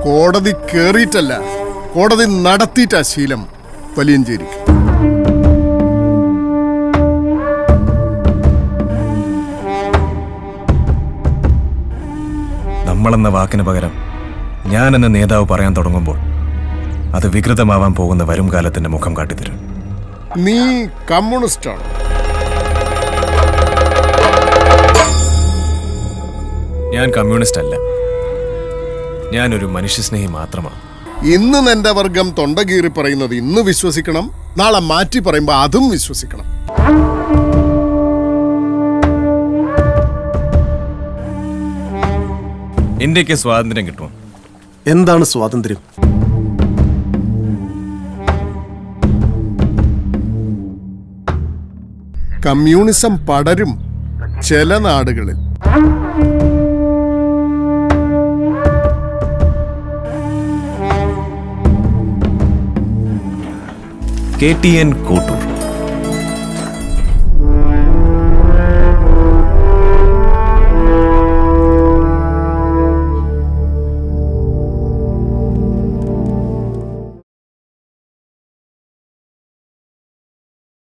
കോടതി കേറിയിട്ടല്ല കോടതി നടത്തിയിട്ടാ ശീലം വലിയഞ്ചേരിക്ക് നമ്മളെന്ന വാക്കിന് പകരം ഞാൻ എന്ന നേതാവ് പറയാൻ തുടങ്ങുമ്പോൾ അത് വികൃതമാവാൻ പോകുന്ന വരും കാലത്തിന്റെ മുഖം കാട്ടിത്തരും നീ കമ്മ്യൂണിസ്റ്റാണ് ഞാൻ കമ്മ്യൂണിസ്റ്റ് അല്ല ഞാനൊരു മനുഷ്യസ്നേഹി മാത്രമാണ് ഇന്ന് നിന്റെ വർഗം തൊണ്ടകീറി പറയുന്നത് ഇന്ന് വിശ്വസിക്കണം നാളെ മാറ്റി പറയുമ്പോൾ അതും വിശ്വസിക്കണം ഇന്ത്യക്ക് സ്വാതന്ത്ര്യം കിട്ടുമോ എന്താണ് സ്വാതന്ത്ര്യം കമ്മ്യൂണിസം പടരും ചില നാടുകളിൽ കെ ടി എൻ കോട്ടൂർ